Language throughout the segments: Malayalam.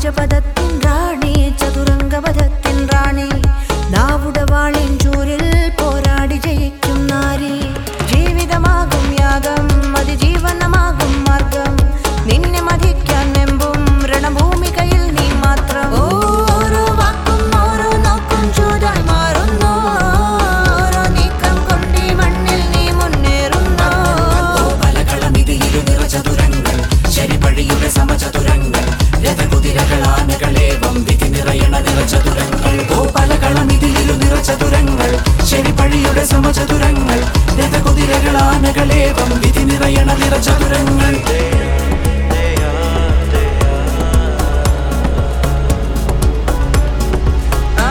രാജപദത്തിൻ റാണി ചതുരംഗപദത്തിൻ റാണി നാവുടവാളിൻ ചൂരിൽ പോരാടി ജയിക്കും നാരി ജീവിതമാകും യാഗം അതിജീവനമാകും മാർഗം നിന്നെ മതിക്കാൻ വെമ്പും രണഭൂമികയിൽ നീ മാത്രം ഓരോ വാക്കും ഓരോ നോക്കും ചൂതായി മാറുന്നു ഓരോ നീക്കം കൊണ്ടീ മണ്ണിൽ നീ മുന്നേറുന്നു പലകളമിതിയിരു നിറചതുരങ്ങൾ ശരിപഴിയുടെ സമചതുരങ്ങൾ രഥകുതിരകൾ ആനകളേവം വിധി നിറയണ നിറചതുരങ്ങൾ ഓ പലകളമിതിയിരു നിറചതുരങ്ങൾ ശരിപഴിയുടെ സമചതുരങ്ങൾ രഥകുതിരകൾ ആനകളേവം വിധി നിറയണ നിറചതുരങ്ങൾ ആ,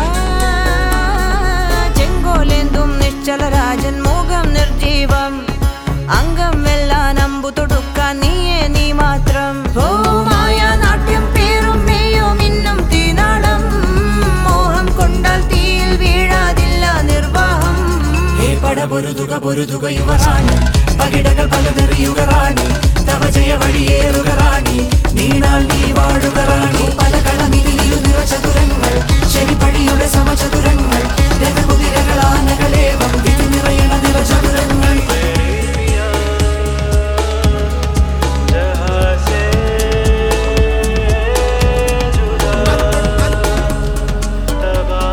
ചെങ്കോലേന്തും നിശ്ചലരാജൻ മുഖം നിർജീവം അംഗം വെല്ലാൻ അമ്പു തൊടുക്കാൻ നീയേ നീ മാത്രം ഓ മായ നാട്യം പേരും മേയോ മിന്നും തീനാളം മോഹം കൊണ്ടാൽ തീയിൽ വീഴാതില്ല നിർവാഹം ഹേ പട പൊരുതുക പൊരുതുക യുവറാണി പകിടകൾ പലതെറിയുക റാണി തവ ജയ വഴിയേറുക റാണി നീണാൽ നീ വാഴുക റാണി പല കളമിതിയിലു നിറചതുരങ്ങൾ ശരിപടിയുടെ സമചതുരങ്ങൾ രഥകുതിരകൾ ആനകളേവം വിധി നിറയണ നിറചതുരങ്ങൾ जहाँ से जुदा तबाह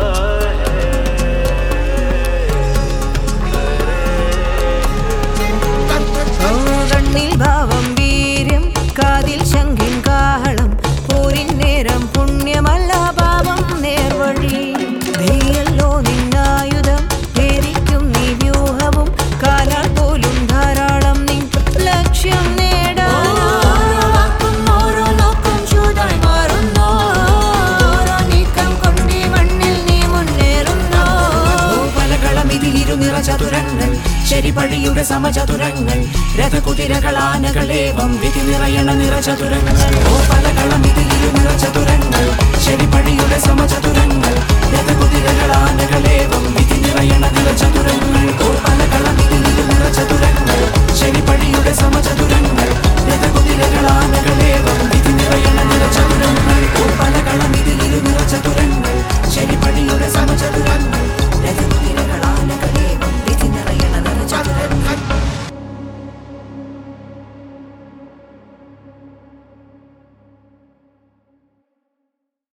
കണ്ണിൽ ഭാവം വീര്യം കാതിൽ ശങ്കിൻ കാഹളം പോരിൻ നേരം പുണ്യമല്ല പാപം നേർവഴി നീയല്ലോ നിന്നായുധം ധരിക്കും നീ വ്യൂഹവും കാലാൽ പോലും ധാരാളം നീ ലക്ഷ്യം നേടാൻ ഓരോ നോക്കും ചൂതായി മാറുന്നു ഓരോ നീക്കം കൊണ്ടീ മണ്ണിൽ നീ മുന്നേറുന്നു പലകളമിതിയിരു നിറചതുരങ്ങൾ ശരിപടിയുടെ സമചതുരങ്ങൾ രഥകുതിരകൾ ആനകളേവം വിധി നിറയണ നിറചതുരങ്ങൾ ഓ പലകളമിതിയിരു നിറചതുരങ്ങൾ ശരിപടിയുടെ സമചതുരങ്ങൾ രഥകുതിരകൾ ആനകളേവം വിധി നിറയണ നിറചതുരങ്ങൾ ഓ പലകളമിതിയിരു നിറചതുരങ്ങൾ ശരിപടിയുടെ സമചതുരങ്ങൾ രഥകുതിരകൾ ആനകൾ